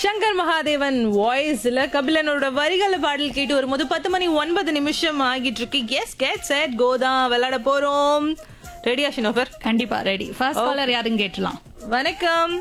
சங்கர் மகாதேவன் வாய்ஸ்ல கபிலனோட வரிகள பாடல் கேட்டு வரும்போது பத்து மணி ஒன்பது நிமிஷம் ஆகிட்டு இருக்கு எஸ் கெட் செட் கோதா விளையாட போறோம் ரெடியா ஷினோஃபர் கண்டிப்பா ரெடி ஃபர்ஸ்ட் காலர் யாருன்னு கேட்டலாம் வணக்கம்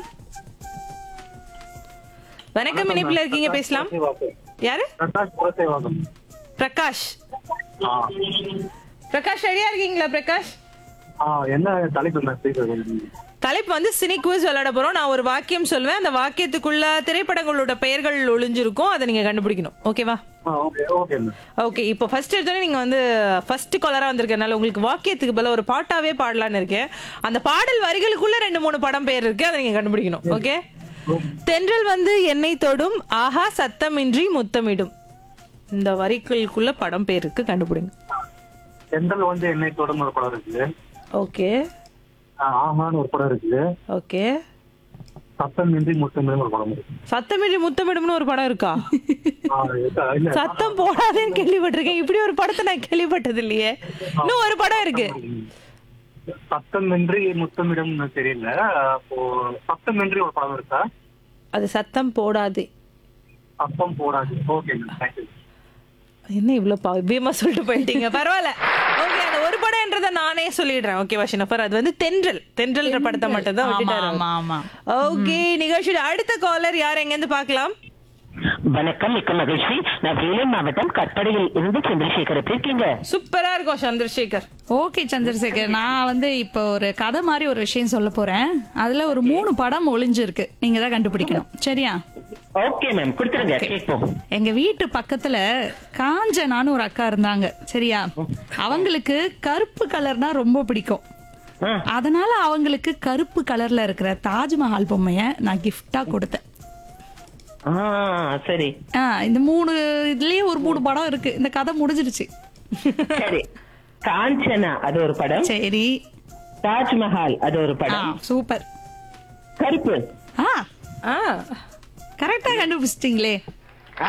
வணக்கம் இணைப்புல இருக்கீங்க பேசலாம் யாரு பிரகாஷ் புரசேவாகம் பிரகாஷ் ஆ பிரகாஷ் ரெடியா இருக்கீங்களா பிரகாஷ் ஆ என்ன தலைப்பு நான் பேசுறது தலைப்பு வந்து சினி குவிஸ் விளையாட போறோம் நான் ஒரு வாக்கியம் சொல்லுவேன் அந்த வாக்கியத்துக்குள்ள திரைப்படங்களோட பெயர்கள் ஒளிஞ்சிருக்கும் அதை நீங்க கண்டுபிடிக்கணும் ஓகேவா ஆ ஓகே ஓகே ஓகே இப்போ ஃபர்ஸ்ட் எடுத்தோடனே நீங்க வந்து ஃபர்ஸ்ட் காலரா வந்திருக்கனால உங்களுக்கு வாக்கியத்துக்கு பதிலா ஒரு பாட்டாவே பாடலான்னு இருக்கேன் அந்த பாடல் வரிகளுக்குள்ள ரெண்டு மூணு படம் பேர் இருக்கு அதை நீங்க கண்டுபிடிக்கணும் ஓகே தென்றல் வந்து என்னை தொடும் ஆஹா சத்தமின்றி முத்தமிடும் இந்த வரிகளுக்குள்ள படம் பேர் இருக்கு கண்டுபிடிங்க செந்தல் வந்து என்னை தொடர்ந்து ஒரு படம் இருக்குது ஓகே ஆ, ஆமான்னு ஒரு படம் இருக்குது ஓகே சத்தம் இன்றி முத்தமிழ் ஒரு படம் இருக்கு சத்தமின்றி முத்தமிடும்னு ஒரு படம் இருக்கா ஆ, இல்ல, இல்ல சத்தம் போடாதேன்னு கேள்விப்பட்டிருக்கேன் இப்படி ஒரு படத்தை நான் கேள்விப்பட்டது இல்லையே இன்னும் ஒரு படம் இருக்கு சத்தம் இன்றி முத்தமிடம் தெரியல அப்போ சத்தம் இன்றி ஒரு படம் இருக்கா அது சத்தம் போடாதே சத்தம் போடாது ஓகே தேங்க்யூ என்ன இவ்வளவு பவ்யமா சொல்லிட்டு போயிட்டீங்க பரவாயில்ல ஓகே அந்த ஒரு படம்ன்றத நானே சொல்லிடுறேன் ஓகே வஷினஃபர் அது வந்து தென்றல் தென்றல்ன்ற படத்தை மட்டும் தான் ஆமா விட்டுட்டாரு ஆமா ஆமா ஓகே நிகழ்ச்சியோட அடுத்த காலர் யார் எங்க இருந்து பார்க்கலாம் வணக்கம் மிக்க மகிழ்ச்சி நான் வேலூர் மாவட்டம் கற்படையில் இருந்து சந்திரசேகர் எப்படி இருக்கீங்க சூப்பரா இருக்கும் சந்திரசேகர் ஓகே சந்திரசேகர் நான் வந்து இப்போ ஒரு கதை மாதிரி ஒரு விஷயம் சொல்ல போறேன் அதுல ஒரு மூணு படம் ஒளிஞ்சிருக்கு நீங்க தான் கண்டுபிடிக்கணும் சரியா ஓகே மேம் கொடுத்துருங்க கேட்போம் எங்க வீட்டு பக்கத்துல காஞ்சனான்னு ஒரு அக்கா இருந்தாங்க சரியா அவங்களுக்கு கருப்பு கலர்னா ரொம்ப பிடிக்கும் ஆ, அதனால அவங்களுக்கு கருப்பு கலர்ல இருக்கிற தாஜ்மஹால் பொம்மைய நான் கிஃப்டா கொடுத்தேன் ஆ சரி ஆ, இந்த மூணு இதுலயே ஒரு மூணு படம் இருக்கு இந்த கதை முடிஞ்சிருச்சு சரி காஞ்சனா அது ஒரு படம் சரி தாஜ்மஹால் அது ஒரு ஆ படம் சூப்பர் கருப்பு ஆ ஆ கரெக்டா கண்டுபிடிச்சிட்டீங்களே ஆ,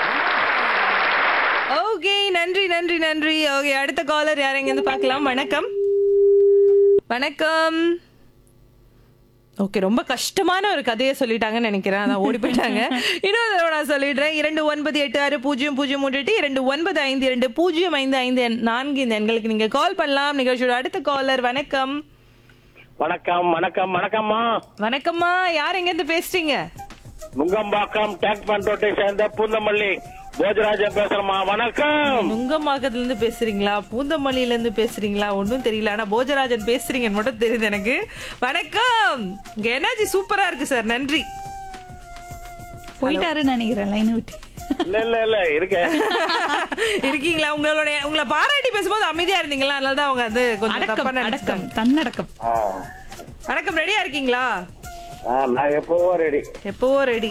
ஓகே நன்றி நன்றி நன்றி ஓகே அடுத்த காலர் யார் எங்க இருந்து பார்க்கலாம் வணக்கம் வணக்கம் ஓகே ரொம்ப கஷ்டமான ஒரு கதையை சொல்லிட்டாங்கன்னு நினைக்கிறேன் அதான் ஓடி போயிட்டாங்க இன்னொரு தடவை நான் சொல்லிடுறேன் இரண்டு ஒன்பது எட்டு ஆறு பூஜ்ஜியம் பூஜ்ஜியம் மூன்று எட்டு இரண்டு ஒன்பது ஐந்து இரண்டு பூஜ்ஜியம் ஐந்து ஐந்து எண் நான்கு இந்த எண்களுக்கு நீங்க கால் பண்ணலாம் நிகழ்ச்சியோட அடுத்த காலர் வணக்கம் வணக்கம் வணக்கம் வணக்கம்மா வணக்கம்மா யார் எங்க இருந்து பேசுறீங்க நுங்கம்பாக்கம் டேங்க் பண்ரோட்டை சேர்ந்த பூந்தமல்லி போஜராஜன் பேசுறேம்மா வணக்கம் நுங்கம்பாக்கத்துல இருந்து பேசுறீங்களா பூந்தமல்லியில இருந்து பேசுறீங்களா ஒன்றும் தெரியல ஆனா போஜராஜன் பேசுறீங்கன்னு மட்டும் தெரியுது எனக்கு வணக்கம் இங்க எனர்ஜி சூப்பரா இருக்கு சார் நன்றி போயிட்டாருன்னு நினைக்கிறேன் லைன் விட்டு இல்ல இல்ல இல்ல இருக்கேன் இருக்கீங்களா உங்களுடைய உங்களை பாராட்டி பேசும்போது அமைதியா இருந்தீங்களா அதனால தான் அவங்க அது கொஞ்சம் தப்பா அடக்கம் நினைச்சிட்டாங்க அடக்கம் தன்னடக்கம் ஆ. வணக்கம் ரெடியா இருக்கீங்களா ஆ, நான் எப்பவோ ரெடி எப்பவோ ரெடி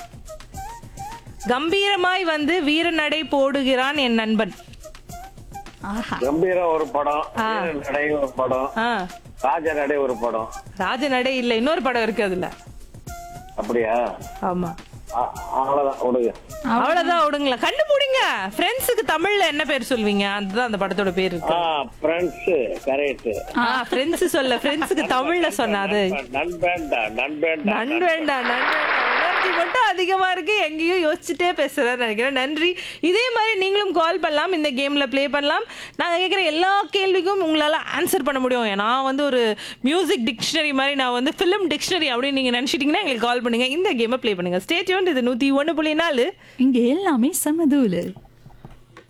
கம்பீரமாய் வந்து வீரநடை போடுகிறான் என் நண்பன் ஆஹா கம்பீரம் ஒரு படம் ஆ. வீரன் நடை ஒரு படம் ஆ ராஜ நடை ஒரு படம் ராஜநடை இல்ல இன்னொரு படம் இருக்கு அதுல அப்படியா ஆமா ஆ, அவ்வளவுதான் விடுங்க அவ்வளவுதான் விடுங்களா கண்டுபிடிங்க ஃப்ரெண்ட்ஸுக்கு தமிழ்ல என்ன பேர் சொல்வீங்க அதுதான் அந்த படத்தோட பேர் இருக்கு ஆ ஃப்ரெண்ட்ஸ் கரெக்ட் ஆ ஃப்ரெண்ட்ஸ் சொல்ல ஃப்ரெண்ட்ஸுக்கு தமிழ்ல சொன்ன அது நண்பேண்டா நண்பேண்டா நன் வேண்டாம் நன் வேண்டாம் எனர்ஜி மட்டும் அதிகமா இருக்கு எங்கேயும் யோசிச்சுட்டே பேசுறேன்னு நினைக்கிறேன் நன்றி இதே மாதிரி நீங்களும் கால் பண்ணலாம் இந்த கேம்ல ப்ளே பண்ணலாம் நாங்க கேட்குற எல்லா கேள்விக்கும் உங்களால ஆன்சர் பண்ண முடியும் நான் வந்து ஒரு மியூசிக் டிக்ஷனரி மாதிரி நான் வந்து ஃபிலிம் டிக்ஷனரி அப்படின்னு நீங்க நினைச்சிட்டீங்கன்னா எங்களுக்கு கால் பண்ணுங்க இந்த கேமை ப்ளே பண்ணுங்க ஸ்டேட்யூன் இது நூத்தி ஒன்று புள்ளி நாலு இங்க எல்லாமே சமதூலு